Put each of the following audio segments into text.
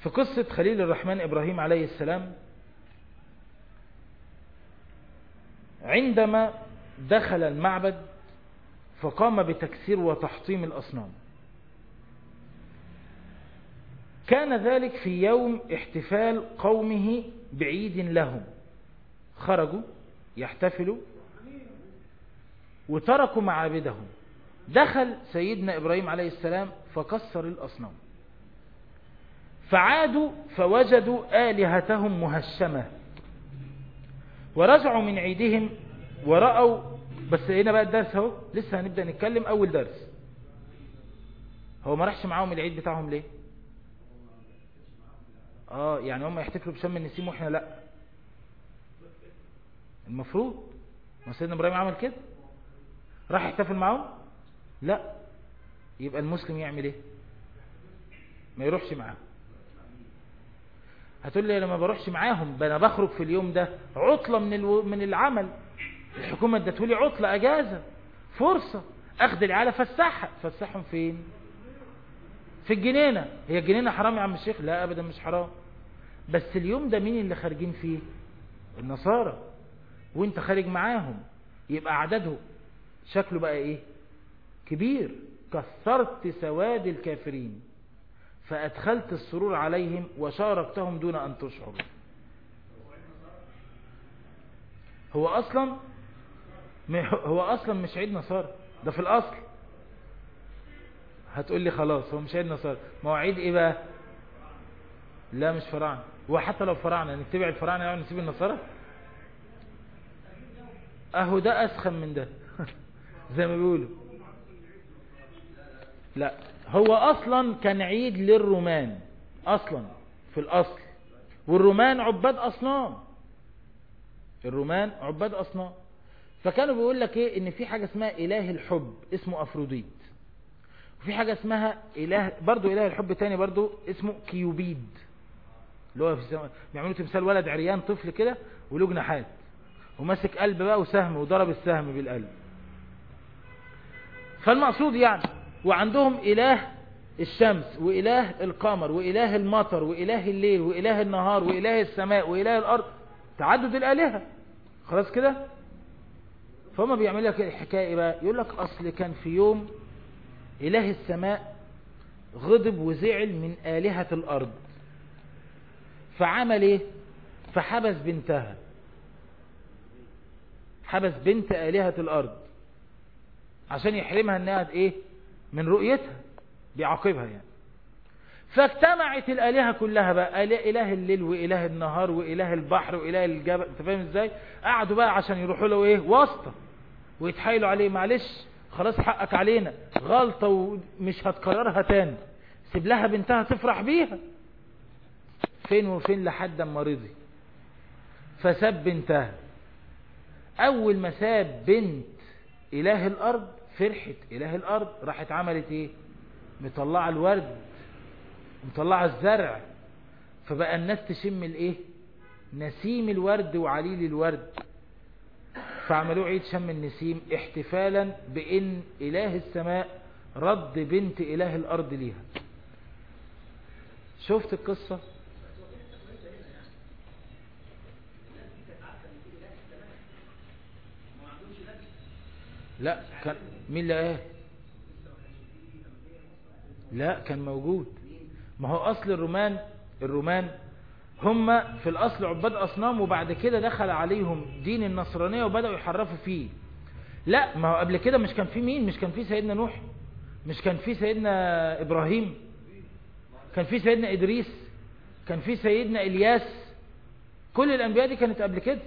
في قصة خليل الرحمن إبراهيم عليه السلام عندما دخل المعبد فقام بتكسير وتحطيم الأصنام كان ذلك في يوم احتفال قومه بعيد لهم خرجوا يحتفلوا وتركوا معابدهم دخل سيدنا إبراهيم عليه السلام فكسر الأصنام فعادوا فوجدوا آلهتهم مهشمة ورجعوا من عيدهم ورأوا بس هنا بقى الدرس اهو لسه هنبدأ نتكلم أول درس هو ما راحش معاهم العيد بتاعهم ليه اه يعني هم يحتفلوا بشم النسيم واحنا لا المفروض ما سيدنا ابراهيم عمل كده راح يحتفل معاهم لا يبقى المسلم يعمل ايه ما يروحش معاهم هتقول لي لما بروحش معاهم انا بخرج في اليوم ده عطلة من الو... من العمل الحكومة ادتهولي عطلة اجازة فرصة اخد العيال فسحها فسحهم فين في الجنينة هي الجنينة حرام يا عم الشيخ لا ابدا مش حرام بس اليوم ده مين اللي خارجين فيه النصارى وانت خارج معاهم يبقى عدده شكله بقى ايه كبير كثرت سواد الكافرين فأدخلت السرور عليهم وشاركتهم دون أن تشعر هو أصلا هو أصلا مش عيد نصارى ده في الأصل هتقول لي خلاص هو مش عيد نصارى ما هو عيد إيه بقى لا مش فراعنة وحتى لو فراعنة نتبع الفراعنة يعني نسيب النصارى أهو ده أسخن من ده زي ما بيقولوا لا هو اصلا كان عيد للرومان اصلا في الاصل والرومان عباد اصنام الرومان عباد اصنام فكانوا بيقول لك ايه ان في حاجة اسمها اله الحب اسمه افروديت وفي حاجة اسمها اله برضو اله الحب تاني برضو اسمه كيوبيد اللي هو في السماء بيعملوا تمثال ولد عريان طفل كده وله جناحات وماسك قلب بقى وسهم وضرب السهم بالقلب فالمقصود يعني وعندهم إله الشمس وإله القمر وإله المطر وإله الليل وإله النهار وإله السماء وإله الأرض تعدد الآلهة خلاص كده فهم بيعمل لك الحكاية بقى يقول لك أصل كان في يوم إله السماء غضب وزعل من آلهة الأرض فعمل ايه فحبس بنتها حبس بنت آلهة الأرض عشان يحرمها انها ايه من رؤيتها بيعاقبها يعني فاجتمعت الآلهة كلها بقى إله الليل وإله النهار وإله البحر وإله الجبل انت فاهم ازاي قعدوا بقى عشان يروحوا له ايه واسطة ويتحايلوا عليه معلش خلاص حقك علينا غلطة ومش هتكررها تاني سيب لها بنتها تفرح بيها فين وفين لحد ما رضي فساب بنتها اول ما ساب بنت اله الارض فرحت اله الارض راحت عملت ايه مطلعه الورد مطلعه الزرع فبقى الناس تشم الايه نسيم الورد وعليل الورد فعملوا عيد شم النسيم احتفالا بان اله السماء رد بنت اله الارض ليها شفت القصة لا كان مين اللي قال لا كان موجود ما هو اصل الرومان الرومان هم في الاصل عباد اصنام وبعد كده دخل عليهم دين النصرانية وبدأوا يحرفوا فيه لا ما هو قبل كده مش كان في مين مش كان في سيدنا نوح مش كان في سيدنا ابراهيم كان في سيدنا ادريس كان في سيدنا الياس كل الانبياء دي كانت قبل كده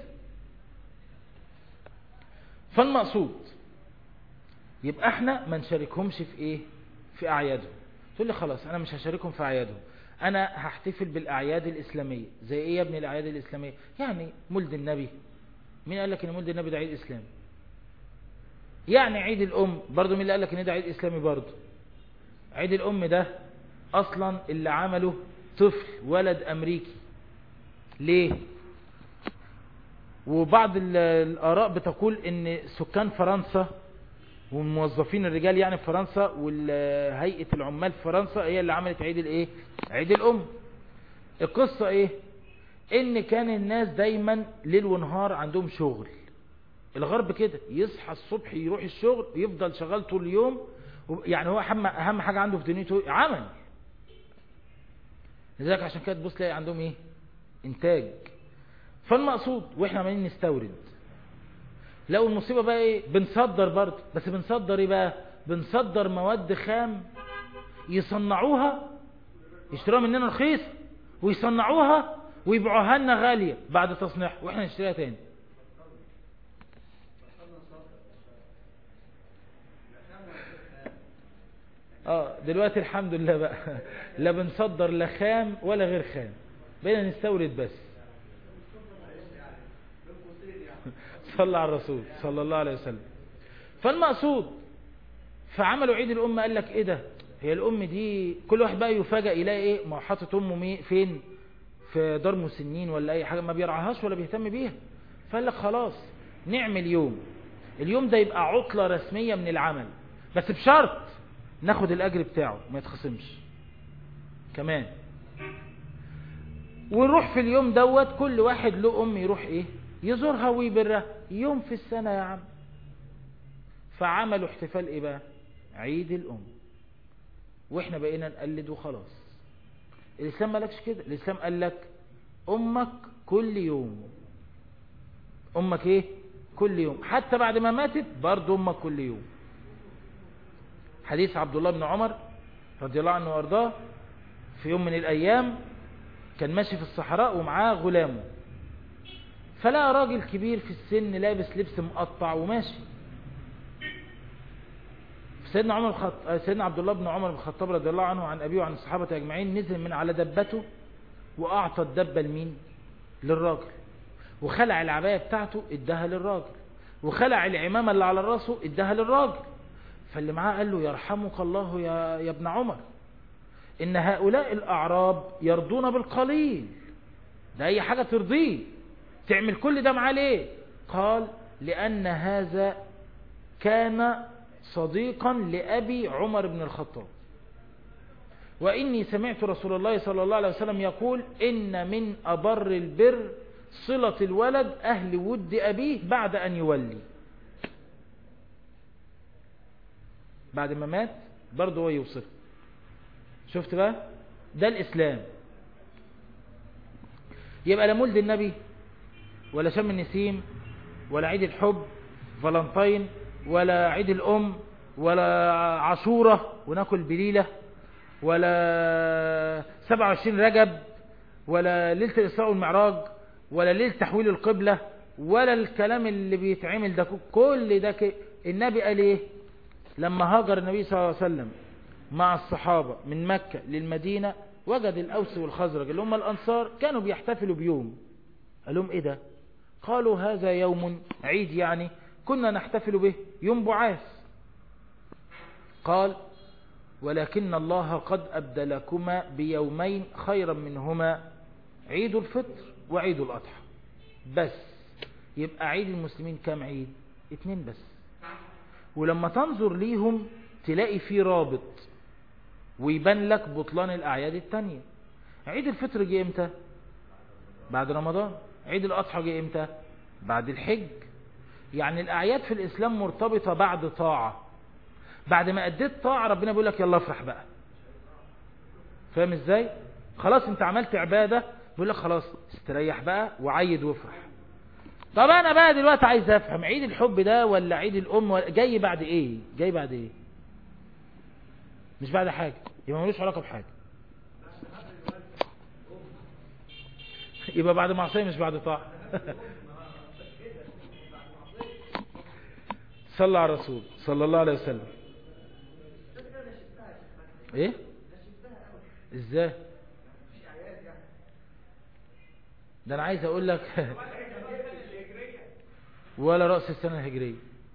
فالمقصود يبقى احنا ما نشاركهمش في ايه في اعيادهم تقول لي خلاص انا مش هشاركهم في اعيادهم انا هحتفل بالاعياد الاسلامية زي ايه يا ابني الاعياد الاسلامية يعني مولد النبي مين قال لك ان مولد النبي ده عيد اسلامي يعني عيد الام برضو مين اللي قال لك ان ده عيد اسلامي برضو عيد الام ده اصلا اللي عمله طفل ولد امريكي ليه وبعض الاراء بتقول ان سكان فرنسا والموظفين الرجال يعني في فرنسا وهيئة العمال في فرنسا هي اللي عملت عيد الايه عيد الام القصة ايه ان كان الناس دايما ليل ونهار عندهم شغل الغرب كده يصحى الصبح يروح الشغل يفضل شغال طول اليوم يعني هو اهم اهم حاجة عنده في دنيته عمل لذلك عشان كده تبص تلاقي عندهم ايه انتاج فالمقصود واحنا عمالين نستورد لو المصيبة بقى ايه بنصدر برضه بس بنصدر ايه بقى بنصدر مواد خام يصنعوها يشتروها مننا رخيص ويصنعوها ويبيعوها لنا غالية بعد تصنيعها واحنا نشتريها تاني اه دلوقتي الحمد لله بقى لا بنصدر لا خام ولا غير خام بقينا نستورد بس صلى على الرسول صلى الله عليه وسلم فالمقصود فعملوا عيد الأم قال لك ايه ده هي الأم دي كل واحد بقى يفاجأ يلاقي ايه ما حاطط أمه مي فين في دار مسنين ولا اي حاجة ما بيرعاهاش ولا بيهتم بيها فقال لك خلاص نعمل يوم اليوم ده يبقى عطلة رسمية من العمل بس بشرط ناخد الأجر بتاعه ما يتخصمش كمان ونروح في اليوم دوت كل واحد له أم يروح إيه يزورها ويبرها يوم في السنة يا عم فعملوا احتفال إيه بقى عيد الأم وإحنا بقينا نقلد وخلاص الإسلام ما لكش كده الإسلام قال لك أمك كل يوم أمك إيه كل يوم حتى بعد ما ماتت برضه أمك كل يوم حديث عبد الله بن عمر رضي الله عنه وارضاه في يوم من الأيام كان ماشي في الصحراء ومعاه غلامه فلقى راجل كبير في السن لابس لبس مقطع وماشي سيدنا عمر الخط... سيدنا عبد الله بن عمر بن الخطاب رضي الله عنه عن أبيه وعن الصحابة أجمعين نزل من على دبته وأعطى الدبة لمين للراجل وخلع العباية بتاعته اداها للراجل وخلع العمامة اللي على راسه اداها للراجل فاللي معاه قال له يرحمك الله يا, يا ابن عمر إن هؤلاء الأعراب يرضون بالقليل ده أي حاجة ترضيه تعمل كل ده معاه ليه قال لأن هذا كان صديقا لأبي عمر بن الخطاب وإني سمعت رسول الله صلى الله عليه وسلم يقول إن من أبر البر صلة الولد أهل ود أبيه بعد أن يولي بعد ما مات برضه هو يوصل شفت بقى ده الإسلام يبقى لا مولد النبي ولا شم النسيم ولا عيد الحب فالنتين ولا عيد الأم ولا عاشورة وناكل بليلة ولا 27 رجب ولا ليلة الإسراء والمعراج ولا ليلة تحويل القبلة ولا الكلام اللي بيتعمل ده كل ده ك... النبي قال ايه لما هاجر النبي صلى الله عليه وسلم مع الصحابة من مكة للمدينة وجد الأوس والخزرج اللي هم الأنصار كانوا بيحتفلوا بيوم قال لهم ايه ده قالوا هذا يوم عيد يعني كنا نحتفل به يوم بعاث قال ولكن الله قد أبدلكما بيومين خيرا منهما عيد الفطر وعيد الأضحى بس يبقى عيد المسلمين كام عيد اتنين بس ولما تنظر ليهم تلاقي فيه رابط ويبان لك بطلان الأعياد التانية عيد الفطر جه امتى بعد رمضان عيد الأضحى جه امتى بعد الحج يعني الأعياد في الإسلام مرتبطة بعد طاعة بعد ما أديت طاعة ربنا بيقول لك يلا افرح بقى فاهم ازاي خلاص انت عملت عبادة بيقول لك خلاص استريح بقى وعيد وافرح طب انا بقى دلوقتي عايز افهم عيد الحب ده ولا عيد الام ولا جاي بعد ايه جاي بعد ايه مش بعد حاجة يبقى ملوش علاقة بحاجة يبقى بعد معصية مش بعد طاعة صلى على الرسول صلى الله عليه وسلم ايه ازاي ده انا عايز اقول لك ولا رأس السنة الهجرية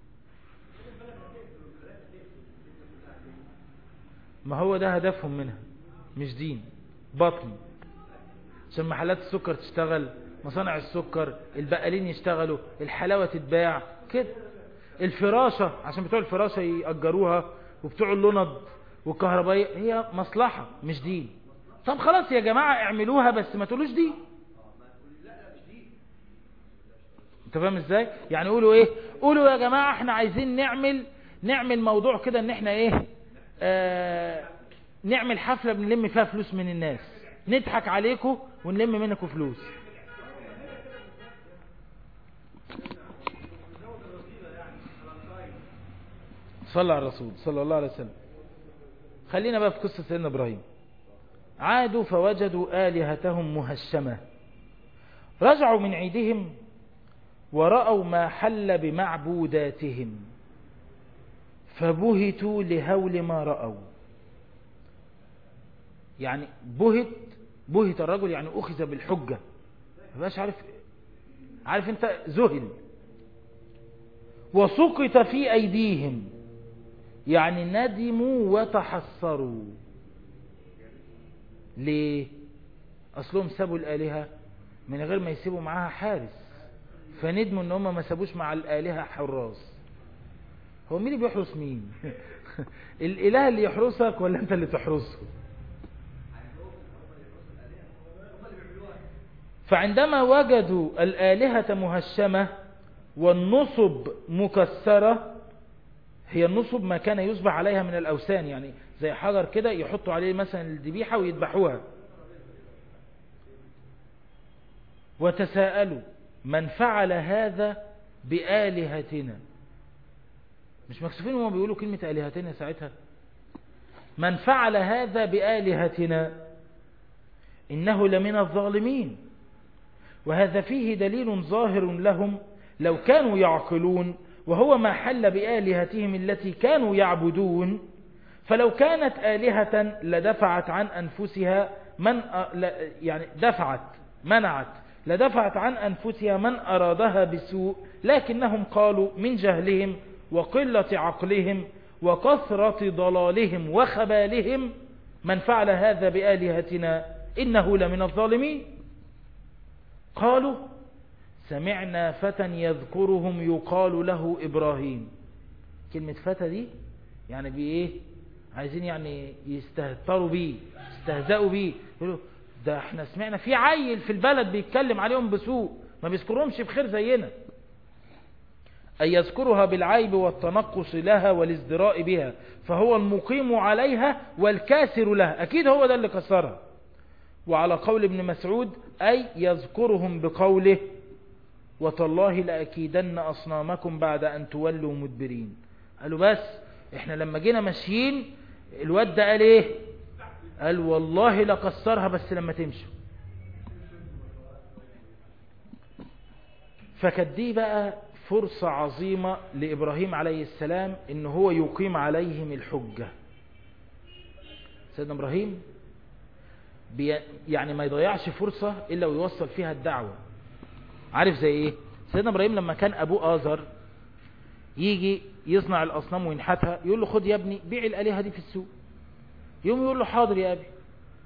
ما هو ده هدفهم منها مش دين بطن عشان محلات السكر تشتغل مصانع السكر البقالين يشتغلوا الحلاوة تتباع كده الفراشة عشان بتوع الفراشة يأجروها وبتوع اللند والكهربائية هي مصلحة مش دين طب خلاص يا جماعة اعملوها بس ما تقولوش دي انت فاهم ازاي يعني قولوا ايه قولوا يا جماعة احنا عايزين نعمل نعمل موضوع كده ان احنا ايه آه نعمل حفلة بنلم فيها فلوس من الناس نضحك عليكم ونلم منكم فلوس صلى على الرسول صلى الله عليه وسلم خلينا بقى في قصة سيدنا إبراهيم عادوا فوجدوا آلهتهم مهشمة رجعوا من عيدهم ورأوا ما حل بمعبوداتهم فبهتوا لهول ما رأوا يعني بهت بهت الرجل يعني أخذ بالحجة مبقاش عارف عارف انت ذهل وسقط في أيديهم يعني ندموا وتحسروا ليه أصلهم سابوا الآلهة من غير ما يسيبوا معاها حارس فندموا ان هم ما سابوش مع الآلهة حراس هو مين اللي بيحرس مين الإله اللي يحرسك ولا أنت اللي تحرسه فعندما وجدوا الآلهة مهشمة والنصب مكسرة هي النصب ما كان يصبح عليها من الأوثان يعني زي حجر كده يحطوا عليه مثلا الذبيحة ويذبحوها وتساءلوا من فعل هذا بآلهتنا مش مكسوفين وهم بيقولوا كلمة آلهتنا ساعتها من فعل هذا بآلهتنا إنه لمن الظالمين وهذا فيه دليل ظاهر لهم لو كانوا يعقلون وهو ما حل بآلهتهم التي كانوا يعبدون فلو كانت آلهة لدفعت عن أنفسها من يعني دفعت منعت لدفعت عن أنفسها من أرادها بسوء لكنهم قالوا من جهلهم وقلة عقلهم وكثرة ضلالهم وخبالهم من فعل هذا بآلهتنا إنه لمن الظالمين قالوا سمعنا فتى يذكرهم يقال له إبراهيم كلمة فتى دي يعني بإيه عايزين يعني يستهتروا بيه يستهزأوا بيه يقولوا ده احنا سمعنا في عيل في البلد بيتكلم عليهم بسوء ما بيذكرهمش بخير زينا أن يذكرها بالعيب والتنقص لها والازدراء بها فهو المقيم عليها والكاسر لها أكيد هو ده اللي كسرها وعلى قول ابن مسعود أي يذكرهم بقوله وتالله لأكيدن أصنامكم بعد أن تولوا مدبرين قالوا بس احنا لما جينا ماشيين الواد ده قال ايه قال والله لكسرها بس لما تمشوا فكانت دي بقى فرصة عظيمة لإبراهيم عليه السلام إن هو يقيم عليهم الحجة سيدنا إبراهيم بي يعني ما يضيعش فرصة إلا ويوصل فيها الدعوة عارف زي إيه سيدنا إبراهيم لما كان أبوه آزر يجي يصنع الأصنام وينحتها يقول له خد يا ابني بيع الآلهة دي في السوق يوم يقول له حاضر يا أبي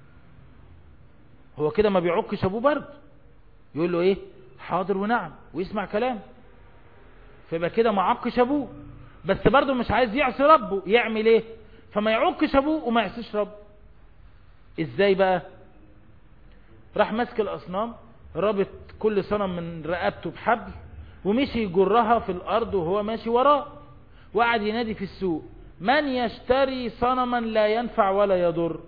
هو كده ما بيعكش أبوه برضه يقول له إيه حاضر ونعم ويسمع كلام فيبقى كده ما عكش أبوه بس برضه مش عايز يعصي ربه يعمل إيه فما يعكش أبوه وما يعصيش ربه إزاي بقى راح ماسك الأصنام رابط كل صنم من رقبته بحبل ومشي يجرها في الأرض وهو ماشي وراه وقعد ينادي في السوق من يشتري صنما لا ينفع ولا يضر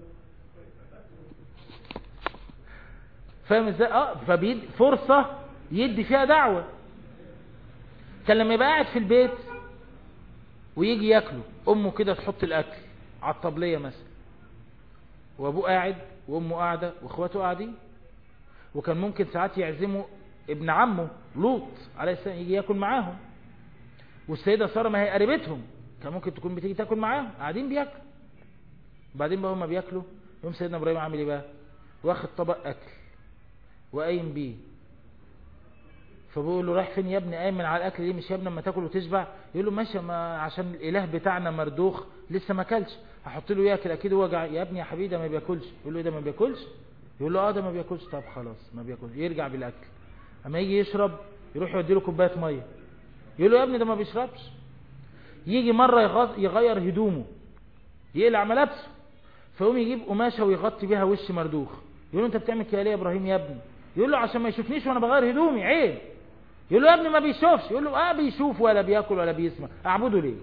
فاهم ازاي اه فبيد فرصة يدي فيها دعوة كان لما يبقى قاعد في البيت ويجي ياكله امه كده تحط الاكل على الطبلية مثلا وابوه قاعد وامه قاعدة واخواته قاعدين وكان ممكن ساعات يعزموا ابن عمه لوط عليه السلام يجي ياكل معاهم والسيدة سارة ما هي قريبتهم كان ممكن تكون بتيجي تاكل معاهم قاعدين بياكلوا وبعدين بقى هما بياكلوا يوم سيدنا ابراهيم عامل ايه بقى واخد طبق اكل وقايم بيه فبيقول له رايح فين يا ابني قايم من على الاكل ليه مش يا ابني اما تاكل وتشبع يقول له ماشي ما عشان الاله بتاعنا مردوخ لسه ما اكلش هحط له ياكل اكيد هو جع... يا ابني يا حبيبي ده ما بياكلش يقول له ايه ده ما بياكلش يقول له اه ده ما بياكلش طب خلاص ما بياكلش يرجع بالاكل اما يجي يشرب يروح يودي له كوبايه ميه يقول له يا ابني ده ما بيشربش يجي مرة يغير هدومه يقلع ملابسه فيقوم يجيب قماشة ويغطي بيها وش مردوخ يقول له انت بتعمل كده ليه يا ابراهيم يا ابني يقول له عشان ما يشوفنيش وانا بغير هدومي عيب يقول له يا ابني ما بيشوفش يقول له اه بيشوف ولا بياكل ولا بيسمع اعبده ليه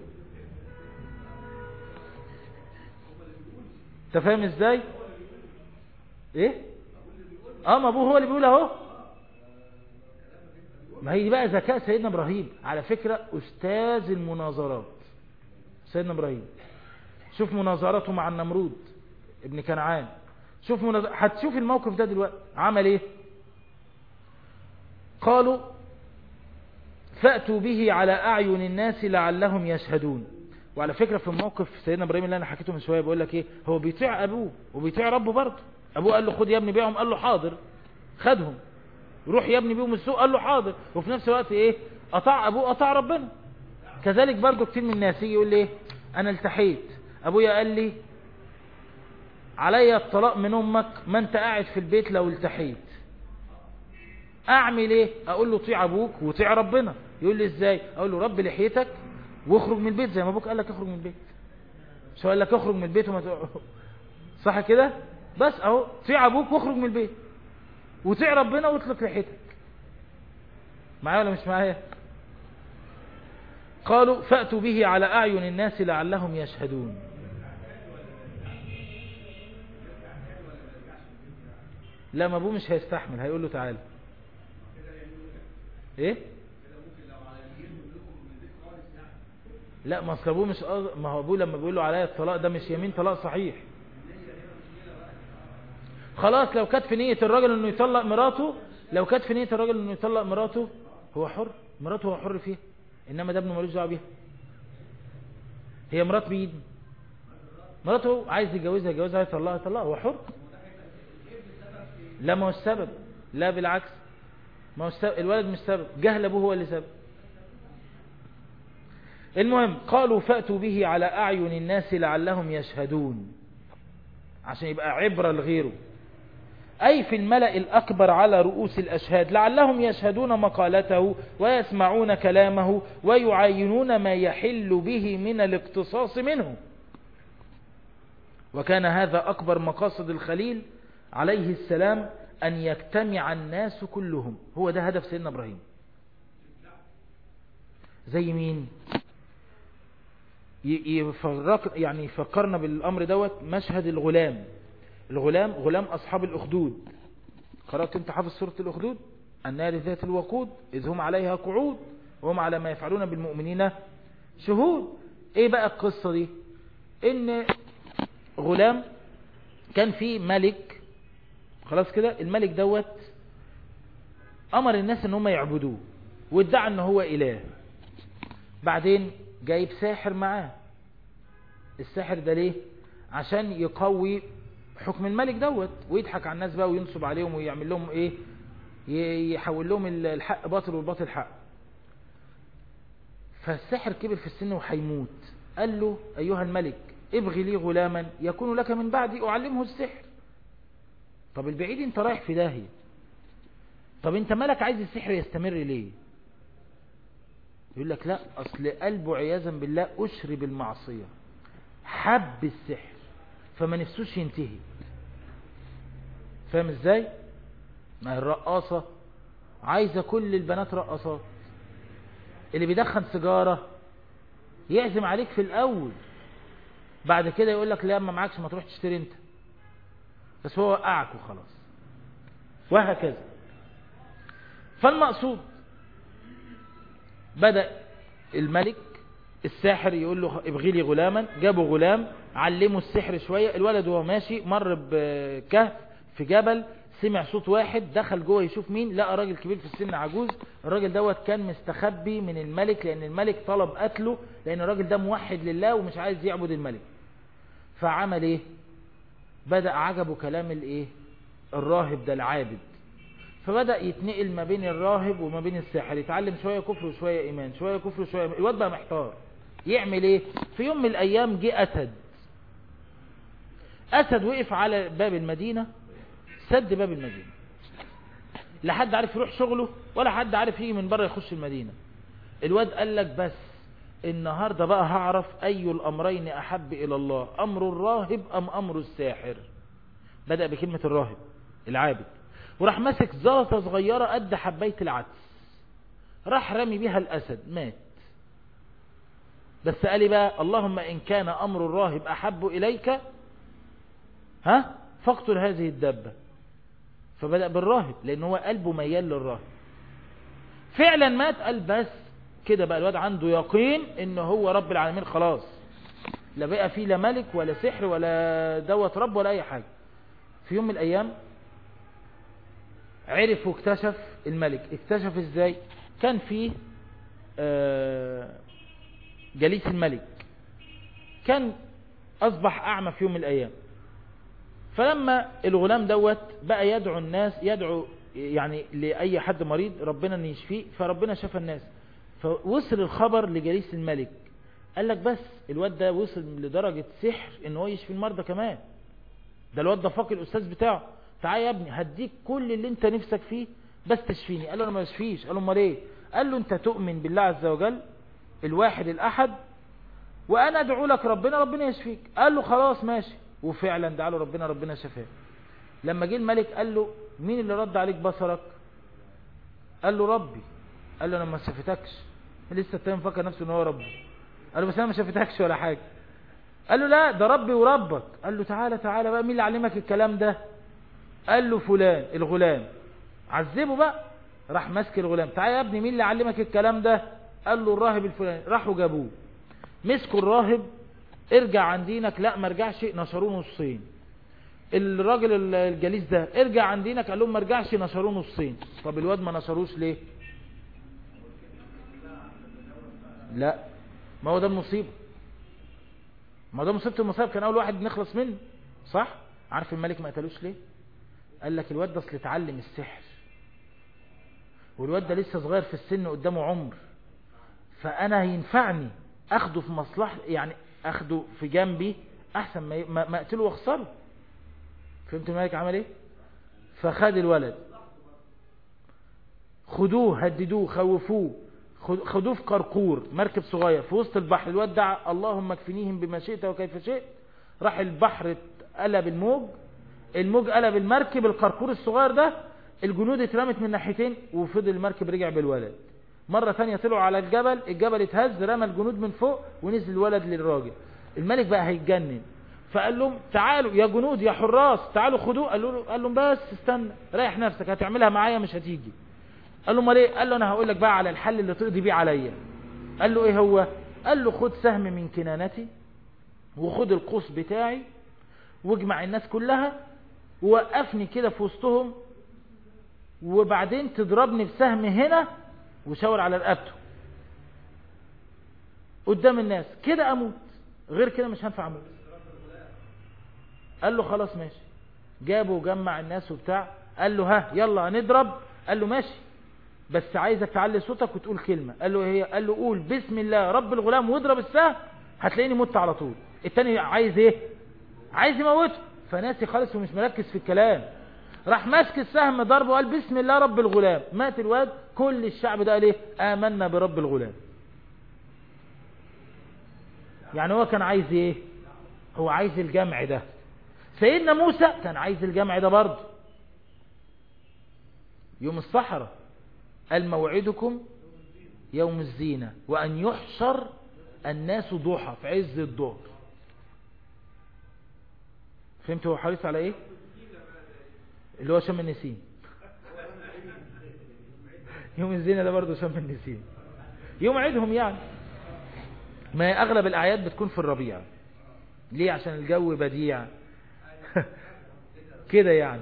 انت فاهم ازاي ايه اه ما ابوه هو اللي بيقول اهو ما هي دي بقى ذكاء سيدنا ابراهيم على فكرة استاذ المناظرات سيدنا ابراهيم شوف مناظرته مع النمرود ابن كنعان شوف مناظر... هتشوف الموقف ده دلوقتي عمل ايه قالوا فأتوا به على أعين الناس لعلهم يشهدون وعلى فكرة في الموقف سيدنا ابراهيم اللي انا حكيته من شوية بقول لك ايه هو بيطيع ابوه وبيطيع ربه برضه ابوه قال له خد يا ابني بيعهم قال له حاضر خدهم روح يا ابني بيهم السوق قال له حاضر وفي نفس الوقت ايه اطاع ابوه اطاع ربنا كذلك برضه كتير من الناس يجي يقول لي ايه انا التحيت ابويا قال لي عليا الطلاق من امك ما انت قاعد في البيت لو التحيت اعمل ايه اقول له طيع ابوك وطيع ربنا يقول لي ازاي اقول له رب لحيتك واخرج من البيت زي ما ابوك قال لك اخرج من البيت مش قال لك اخرج من البيت وما ت... صح كده بس اهو طيع ابوك واخرج من البيت وطيع ربنا واطلق لحيتك معايا ولا مش معايا قالوا فأتوا به على أعين الناس لعلهم يشهدون لا ما ابوه مش هيستحمل هيقول له تعالى ايه لا ما اصل ابوه مش أغ... ما هو ابوه لما بيقول له عليا الطلاق ده مش يمين طلاق صحيح خلاص لو كانت في نية الراجل انه يطلق مراته لو كانت في نية الراجل انه يطلق مراته هو حر مراته هو حر فيها انما ده ابنه ملوش دعوه بيها هي مرات بيد مراته عايز يتجوزها يتجوزها يطلقها يطلقها هو حر لا ما هو السبب لا بالعكس ما هو السبب الولد مش سبب جهل ابوه هو اللي سبب المهم قالوا فأتوا به على أعين الناس لعلهم يشهدون عشان يبقى عبرة لغيره أي في الملأ الأكبر على رؤوس الأشهاد لعلهم يشهدون مقالته ويسمعون كلامه ويعاينون ما يحل به من الاقتصاص منه وكان هذا أكبر مقاصد الخليل عليه السلام أن يجتمع الناس كلهم هو ده هدف سيدنا إبراهيم زي مين يفرق يعني يفكرنا بالأمر دوت مشهد الغلام الغلام غلام أصحاب الأخدود قرأت انت حافظ سورة الأخدود النار ذات الوقود إذ هم عليها قعود وهم على ما يفعلون بالمؤمنين شهود ايه بقى القصة دي ان غلام كان في ملك خلاص كده الملك دوت امر الناس ان هم يعبدوه وادعى ان هو اله بعدين جايب ساحر معاه الساحر ده ليه عشان يقوي حكم الملك دوت ويضحك على الناس بقى وينصب عليهم ويعمل لهم ايه يحول لهم الحق باطل والباطل حق فالساحر كبر في السن وهيموت قال له ايها الملك ابغي لي غلاما يكون لك من بعدي اعلمه السحر طب البعيد انت رايح في داهية طب انت مالك عايز السحر يستمر ليه يقول لك لا اصل قلبه عياذا بالله اشري بالمعصية حب السحر فما نفسوش ينتهي فاهم ازاي ما الرقاصة عايزة كل البنات رقاصات اللي بيدخن سيجارة يعزم عليك في الاول بعد كده يقول لك لا ما معكش ما تروح تشتري انت بس هو وقعك وخلاص وهكذا فالمقصود بدأ الملك الساحر يقول له ابغي لي غلاما جابوا غلام علمه السحر شوية الولد وهو ماشي مر بكهف في جبل سمع صوت واحد دخل جوه يشوف مين لقى راجل كبير في السن عجوز الراجل دوت كان مستخبي من الملك لان الملك طلب قتله لان الراجل ده موحد لله ومش عايز يعبد الملك فعمل ايه بدأ عجبه كلام الايه الراهب ده العابد فبدأ يتنقل ما بين الراهب وما بين الساحر يتعلم شوية كفر وشوية ايمان شوية كفر وشوية إيمان. الواد بقى محتار يعمل ايه في يوم من الايام جه اسد اسد وقف على باب المدينة سد باب المدينة لا حد عارف يروح شغله ولا حد عارف يجي من بره يخش المدينة الواد قال لك بس النهاردة بقى هعرف أي الأمرين أحب إلى الله أمر الراهب أم أمر الساحر بدأ بكلمة الراهب العابد وراح ماسك زلطة صغيرة قد حباية العدس راح رمي بيها الأسد مات بس قال لي بقى اللهم إن كان أمر الراهب أحب إليك ها فاقتل هذه الدبة فبدأ بالراهب لأن هو قلبه ميال للراهب فعلا مات قال بس كده بقى الواد عنده يقين ان هو رب العالمين خلاص لا بقى فيه لا ملك ولا سحر ولا دوت رب ولا اي حاجة في يوم من الايام عرف واكتشف الملك اكتشف ازاي كان فيه جليس الملك كان اصبح اعمى في يوم من الايام فلما الغلام دوت بقى يدعو الناس يدعو يعني لأي حد مريض ربنا ان يشفيه فربنا شفى الناس فوصل الخبر لجليس الملك قال لك بس الواد ده وصل لدرجة سحر ان هو يشفي المرضى كمان ده الواد ده فاق الاستاذ بتاعه تعال يا ابني هديك كل اللي انت نفسك فيه بس تشفيني قال له انا ما اشفيش قال له امال ايه قال له انت تؤمن بالله عز وجل الواحد الاحد وانا ادعو لك ربنا ربنا يشفيك قال له خلاص ماشي وفعلا دعا له ربنا ربنا شفاه لما جه الملك قال له مين اللي رد عليك بصرك قال له ربي قال له انا ما شفتكش لسه التاني مفكر نفسه ان هو ربي قال له بس انا ما شفتكش ولا حاجه قال له لا ده ربي وربك قال له تعالى تعالى بقى مين اللي علمك الكلام ده قال له فلان الغلام عذبه بقى راح ماسك الغلام تعالى يا ابني مين اللي علمك الكلام ده قال له الراهب الفلاني راحوا جابوه مسكوا الراهب ارجع عن دينك لا ما رجعش نشروه نصين الراجل الجليس ده ارجع عن دينك قال لهم ما رجعش نشروه نصين طب الواد ما نشروش ليه لا ما هو ده المصيبة ما ده مصيبة المصيبة كان اول واحد نخلص منه صح عارف الملك ما قتلوش ليه قال لك الواد ده اصل اتعلم السحر والواد ده لسه صغير في السن قدامه عمر فانا ينفعني اخده في مصلحة يعني اخده في جنبي احسن ما ما اقتله واخسره فهمت الملك عمل ايه فخد الولد خدوه هددوه خوفوه خدوه في قرقور مركب صغير في وسط البحر الواد دعا اللهم اكفنيهم بما شئت وكيف شئت راح البحر قلب الموج الموج قلب المركب القرقور الصغير ده الجنود اترمت من ناحيتين وفضل المركب رجع بالولد مرة ثانية طلعوا على الجبل الجبل اتهز رمى الجنود من فوق ونزل الولد للراجل الملك بقى هيتجنن فقال لهم تعالوا يا جنود يا حراس تعالوا خدوه قالوا له قال لهم بس استنى ريح نفسك هتعملها معايا مش هتيجي قال له امال ايه قال له انا هقول لك بقى على الحل اللي تقضي بيه عليا قال له ايه هو قال له خد سهم من كنانتي وخد القوس بتاعي واجمع الناس كلها ووقفني كده في وسطهم وبعدين تضربني بسهم هنا وشاور على رقبته قدام الناس كده اموت غير كده مش هنفع اموت قال له خلاص ماشي جابه وجمع الناس وبتاع قال له ها يلا هنضرب قال له ماشي بس عايزك تعلي صوتك وتقول كلمة قال له هي قال له قول بسم الله رب الغلام واضرب السهم هتلاقيني مت على طول التاني عايز ايه عايز يموته فناسي خالص ومش مركز في الكلام راح ماسك السهم ضربه وقال بسم الله رب الغلام مات الواد كل الشعب ده قال ايه آمنا برب الغلام يعني هو كان عايز ايه هو عايز الجمع ده سيدنا موسى كان عايز الجمع ده برضه يوم الصحراء قال موعدكم يوم الزينة وأن يحشر الناس ضحى في عز الظهر فهمت هو حريص على ايه اللي هو شم النسيم يوم الزينة ده برضه شم النسيم يوم عيدهم يعني ما هي اغلب الاعياد بتكون في الربيع ليه عشان الجو بديع كده يعني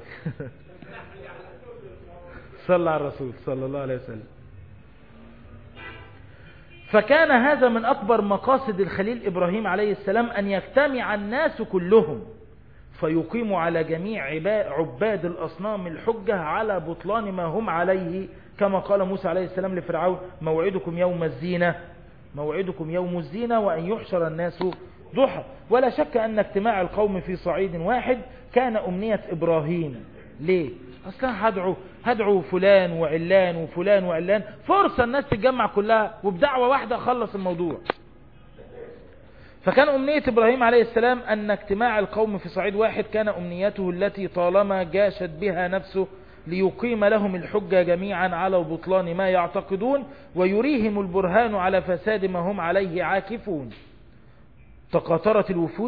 صلى على الرسول صلى الله عليه وسلم فكان هذا من أكبر مقاصد الخليل إبراهيم عليه السلام أن يجتمع الناس كلهم فيقيموا على جميع عباد الأصنام الحجة على بطلان ما هم عليه كما قال موسى عليه السلام لفرعون موعدكم يوم الزينة موعدكم يوم الزينة وأن يحشر الناس ضحى ولا شك أن اجتماع القوم في صعيد واحد كان أمنية إبراهيم ليه؟ أصلا هدعو هدعو فلان وعلان وفلان وعلان فرصة الناس تتجمع كلها وبدعوة واحدة خلص الموضوع فكان أمنية إبراهيم عليه السلام أن اجتماع القوم في صعيد واحد كان أمنيته التي طالما جاشت بها نفسه ليقيم لهم الحجة جميعا على بطلان ما يعتقدون ويريهم البرهان على فساد ما هم عليه عاكفون تقاطرت الوفود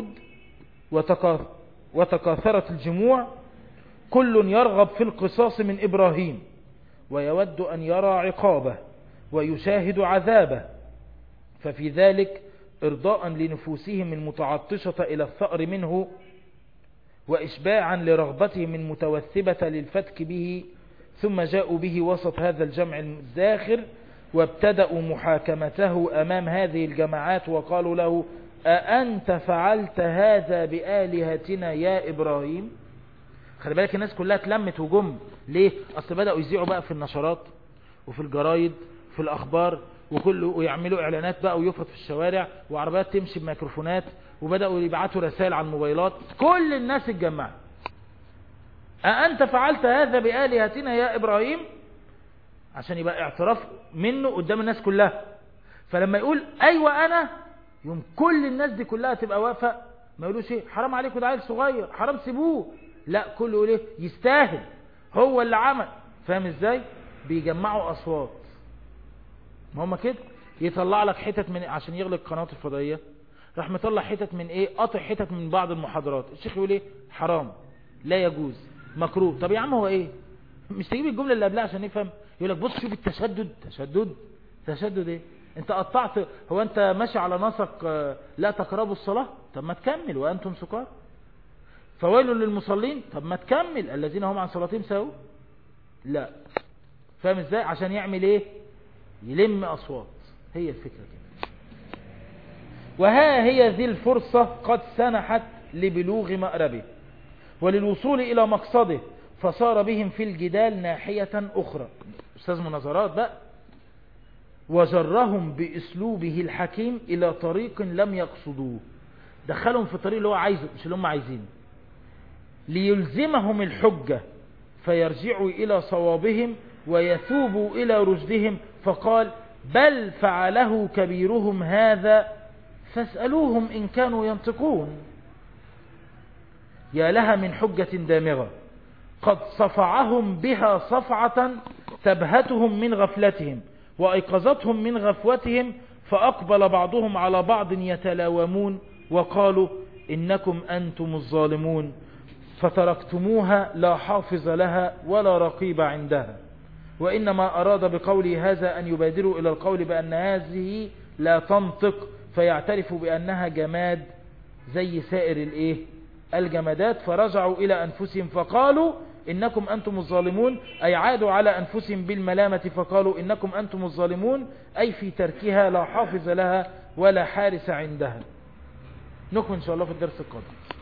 وتكاثرت الجموع كل يرغب في القصاص من إبراهيم ويود أن يرى عقابه ويشاهد عذابه ففي ذلك إرضاء لنفوسهم المتعطشة إلى الثأر منه وإشباعا لرغبتهم المتوثبة للفتك به ثم جاءوا به وسط هذا الجمع الزاخر وابتدأوا محاكمته أمام هذه الجماعات وقالوا له أأنت فعلت هذا بآلهتنا يا إبراهيم خلي بالك الناس كلها اتلمت وجم ليه أصل بدأوا يذيعوا بقى في النشرات وفي الجرايد في الأخبار وكله ويعملوا إعلانات بقى ويفرط في الشوارع وعربيات تمشي بميكروفونات وبدأوا يبعتوا رسائل على الموبايلات كل الناس اتجمعت أأنت فعلت هذا بآلهتنا يا إبراهيم عشان يبقى اعتراف منه قدام الناس كلها فلما يقول أيوة أنا يوم كل الناس دي كلها تبقى واقفة ما يقولوش ايه حرام عليكم ده عيل صغير حرام سيبوه لا كله يقول ايه يستاهل هو اللي عمل فاهم ازاي بيجمعوا اصوات ما هم كده يطلع لك حتت من عشان يغلق قناة الفضائية راح مطلع حتت من ايه قطع حتت من بعض المحاضرات الشيخ يقول ايه حرام لا يجوز مكروه طب يا عم هو ايه مش تجيب الجملة اللي قبلها عشان نفهم يقول لك بص شوف التشدد تشدد تشدد ايه انت قطعت هو انت ماشي على نسق لا تقربوا الصلاة طب ما تكمل وانتم سكار فويل للمصلين طب ما تكمل الذين هم عن صلاتهم ساهون لا فاهم ازاي عشان يعمل ايه يلم اصوات هي الفكرة كده وها هي ذي الفرصة قد سنحت لبلوغ مأربه وللوصول الى مقصده فصار بهم في الجدال ناحية اخرى استاذ مناظرات بقى وجرهم باسلوبه الحكيم الى طريق لم يقصدوه دخلهم في الطريق اللي هو عايزه مش اللي هم عايزينه ليلزمهم الحجة فيرجعوا إلى صوابهم ويثوبوا إلى رشدهم فقال بل فعله كبيرهم هذا فاسألوهم إن كانوا ينطقون يا لها من حجة دامغة قد صفعهم بها صفعة تبهتهم من غفلتهم وأيقظتهم من غفوتهم فأقبل بعضهم على بعض يتلاومون وقالوا إنكم أنتم الظالمون فتركتموها لا حافظ لها ولا رقيب عندها وإنما أراد بقوله هذا أن يبادروا إلى القول بأن هذه لا تنطق فيعترفوا بأنها جماد زي سائر الإيه الجمادات فرجعوا إلى أنفسهم فقالوا إنكم أنتم الظالمون أي عادوا على أنفسهم بالملامة فقالوا إنكم أنتم الظالمون أي في تركها لا حافظ لها ولا حارس عندها نكمل إن شاء الله في الدرس القادم